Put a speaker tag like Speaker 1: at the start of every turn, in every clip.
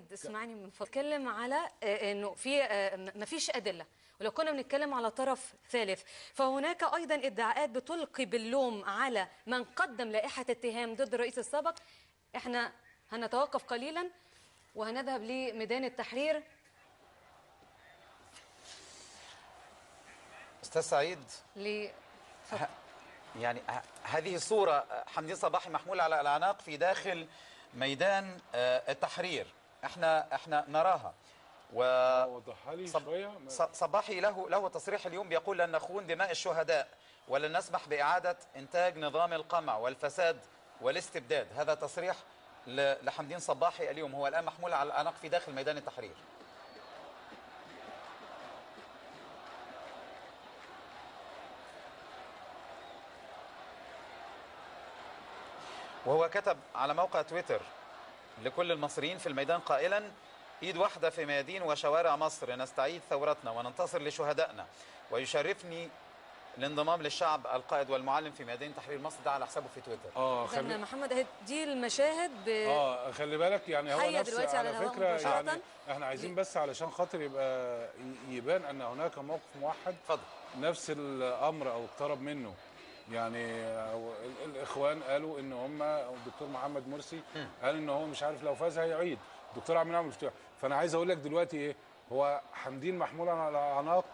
Speaker 1: سعيد اسمعني من فضلك اتكلم على آه، انه في آه، م- مفيش ادله ولو كنا بنتكلم على طرف ثالث فهناك ايضا ادعاءات بتلقي باللوم على من قدم لائحه اتهام ضد الرئيس السابق احنا هنتوقف قليلا وهنذهب لميدان التحرير
Speaker 2: استاذ سعيد
Speaker 1: ل
Speaker 2: ه- يعني ه- هذه الصورة آه، حمدين صباحي محمول على الأعناق في داخل ميدان آه، التحرير احنا احنا نراها و
Speaker 3: وضحها لي
Speaker 2: صب-
Speaker 3: شويه
Speaker 2: ص- صباحي له له تصريح اليوم بيقول لن نخون دماء الشهداء ولن نسمح بإعادة إنتاج نظام القمع والفساد والاستبداد هذا تصريح ل- لحمدين صباحي اليوم هو الآن محمول على الأعناق في داخل ميدان التحرير وهو كتب على موقع تويتر لكل المصريين في الميدان قائلا ايد واحده في ميادين وشوارع مصر نستعيد ثورتنا وننتصر لشهدائنا ويشرفني الانضمام للشعب القائد والمعلم في ميادين تحرير مصر ده على حسابه في تويتر
Speaker 3: اه
Speaker 1: خلي
Speaker 3: خلي
Speaker 1: محمد اهي دي المشاهد ب...
Speaker 3: اه خلي بالك يعني هو
Speaker 1: حية
Speaker 3: نفس
Speaker 1: دلوقتي
Speaker 3: على
Speaker 1: على الهواء
Speaker 3: فكره
Speaker 1: مباشرة.
Speaker 3: يعني احنا عايزين بس علشان خاطر يبقى ي- يبان ان هناك موقف موحد
Speaker 2: اتفضل
Speaker 3: نفس الامر او اقترب منه يعني أو ال- الاخوان قالوا ان هم أو الدكتور محمد مرسي قال ان هو مش عارف لو فاز هيعيد الدكتور عامل عامل مفتوح فانا عايز اقول لك دلوقتي ايه هو حمدين محمول على الاعناق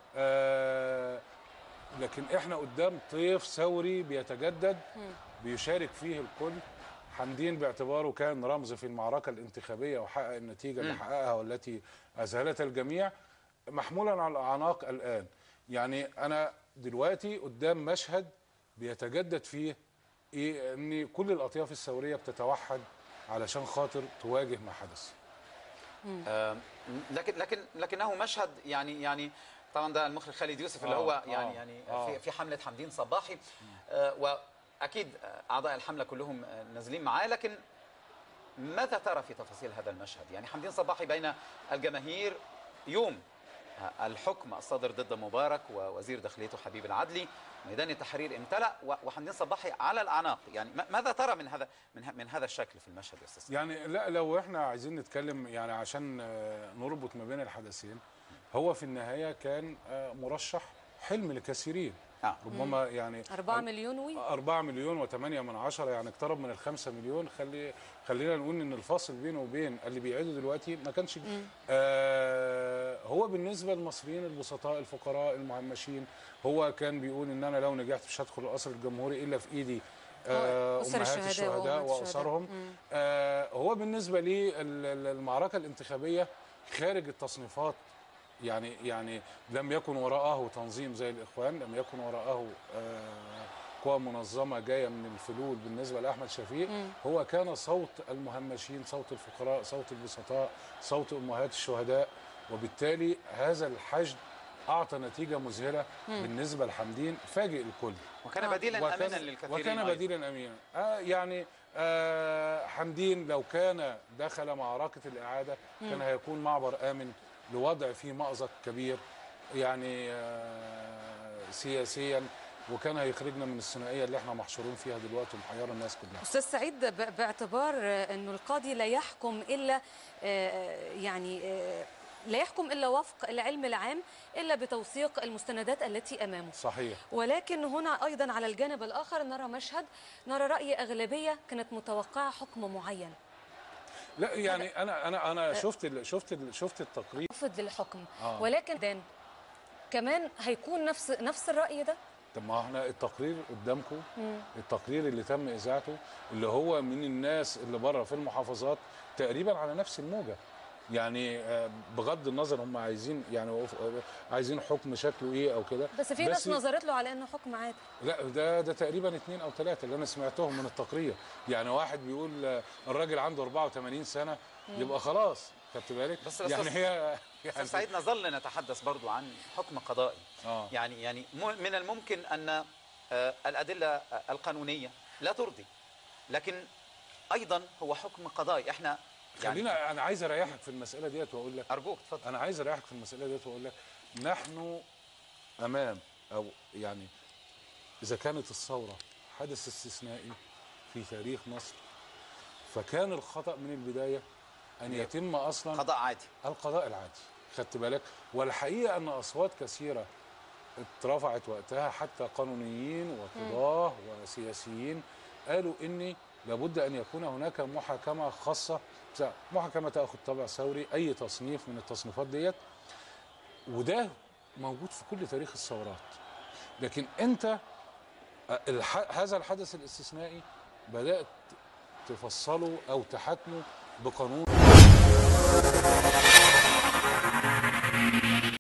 Speaker 3: آه لكن احنا قدام طيف ثوري بيتجدد بيشارك فيه الكل حمدين باعتباره كان رمز في المعركه الانتخابيه وحقق النتيجه اللي حققها والتي اذهلت الجميع محمولا على الاعناق الان يعني انا دلوقتي قدام مشهد بيتجدد فيه ايه ان كل الاطياف الثوريه بتتوحد علشان خاطر تواجه ما حدث
Speaker 2: آم، لكن لكن لكنه مشهد يعني يعني طبعا ده المخرج خالد يوسف اللي
Speaker 3: آه،
Speaker 2: هو
Speaker 3: آه،
Speaker 2: يعني يعني
Speaker 3: آه.
Speaker 2: في في حمله حمدين صباحي آه، واكيد آه، اعضاء الحمله كلهم آه، نازلين معاه لكن ماذا ترى في تفاصيل هذا المشهد يعني حمدين صباحي بين الجماهير يوم الحكم الصادر ضد مبارك ووزير داخليته حبيب العدلي ميدان التحرير امتلأ و- وحمدين صباحي على الأعناق يعني ما- ماذا ترى من هذا من, ه- من هذا الشكل في المشهد يا استاذ
Speaker 3: يعني لا لو احنا عايزين نتكلم يعني عشان آه، نربط ما بين الحدثين هو في النهايه كان آه، مرشح حلم لكثيرين
Speaker 2: آه.
Speaker 3: ربما يعني
Speaker 1: 4 مليون وي
Speaker 3: 4 مليون و8 من عشرة يعني اقترب من الخمسة مليون خلي خلينا نقول ان الفاصل بينه وبين اللي بيعيدوا دلوقتي ما كانش آه هو بالنسبه للمصريين البسطاء الفقراء المهمشين هو كان بيقول ان انا لو نجحت مش هدخل القصر الجمهوري الا في ايدي آه
Speaker 1: أسر
Speaker 3: امهات
Speaker 1: الشهداء
Speaker 3: الشهداء
Speaker 1: وأمهات الشهداء.
Speaker 3: واسرهم آه هو بالنسبه لي ال- ال- المعركه الانتخابيه خارج التصنيفات يعني يعني لم يكن وراءه تنظيم زي الاخوان لم يكن وراءه آه، قوى منظمه جايه من الفلول بالنسبه لاحمد شفيق هو كان صوت المهمشين صوت الفقراء صوت البسطاء صوت امهات الشهداء وبالتالي هذا الحشد اعطى نتيجه مذهله بالنسبه لحمدين فاجئ الكل
Speaker 2: وكان بديلا
Speaker 3: وكان-
Speaker 2: امنا للكثيرين
Speaker 3: وكان
Speaker 2: أيضاً.
Speaker 3: بديلا امينا آه يعني آه حمدين لو كان دخل معركه الاعاده كان هيكون معبر امن لوضع فيه مأزق كبير يعني آه سياسيا وكان هيخرجنا من الثنائيه اللي احنا محشورين فيها دلوقتي ومحيره الناس كلها
Speaker 1: استاذ سعيد ب- باعتبار آه، انه القاضي لا يحكم الا آه، يعني آه، لا يحكم الا وفق العلم العام الا بتوثيق المستندات التي امامه
Speaker 3: صحيح
Speaker 1: ولكن هنا ايضا على الجانب الاخر نرى مشهد نرى راي اغلبيه كانت متوقعه حكم معين
Speaker 3: لا يعني انا انا انا شفت ال شفت ال شفت التقرير
Speaker 1: رفض للحكم
Speaker 3: آه.
Speaker 1: ولكن دان كمان هيكون نفس نفس الراي ده
Speaker 3: طب ما احنا التقرير قدامكم التقرير اللي تم اذاعته اللي هو من الناس اللي بره في المحافظات تقريبا على نفس الموجه يعني آه، بغض النظر هم عايزين يعني وقف- عايزين حكم شكله ايه او كده
Speaker 1: بس في ناس نظرت له على انه حكم عادل
Speaker 3: لا ده ده تقريبا اثنين او ثلاثه اللي انا سمعتهم من التقرير يعني واحد بيقول آه، الراجل عنده 84 سنه يبقى خلاص خدت بالك
Speaker 2: بس- بس-
Speaker 3: يعني
Speaker 2: بس-
Speaker 3: هي
Speaker 2: استاذ سعيد نظل نتحدث برضو عن حكم قضائي
Speaker 3: آه.
Speaker 2: يعني يعني م- من الممكن ان آه، الادله آه، القانونيه لا ترضي لكن ايضا هو حكم قضائي احنا يعني
Speaker 3: خلينا انا عايز اريحك في المساله ديت واقول لك
Speaker 2: ارجوك اتفضل
Speaker 3: انا عايز اريحك في المساله ديت واقول لك نحن امام او يعني اذا كانت الثوره حدث استثنائي في تاريخ مصر فكان الخطا من البدايه ان يتم اصلا
Speaker 2: قضاء عادي
Speaker 3: القضاء العادي خدت بالك والحقيقه ان اصوات كثيره اترفعت وقتها حتى قانونيين وقضاه وسياسيين قالوا ان لابد ان يكون هناك محاكمه خاصه بتاع- محاكمه تاخذ طابع ثوري اي تصنيف من التصنيفات ديت وده موجود في كل تاريخ الثورات لكن انت الح... هذا الحدث الاستثنائي بدات تفصله او تحاكمه بقانون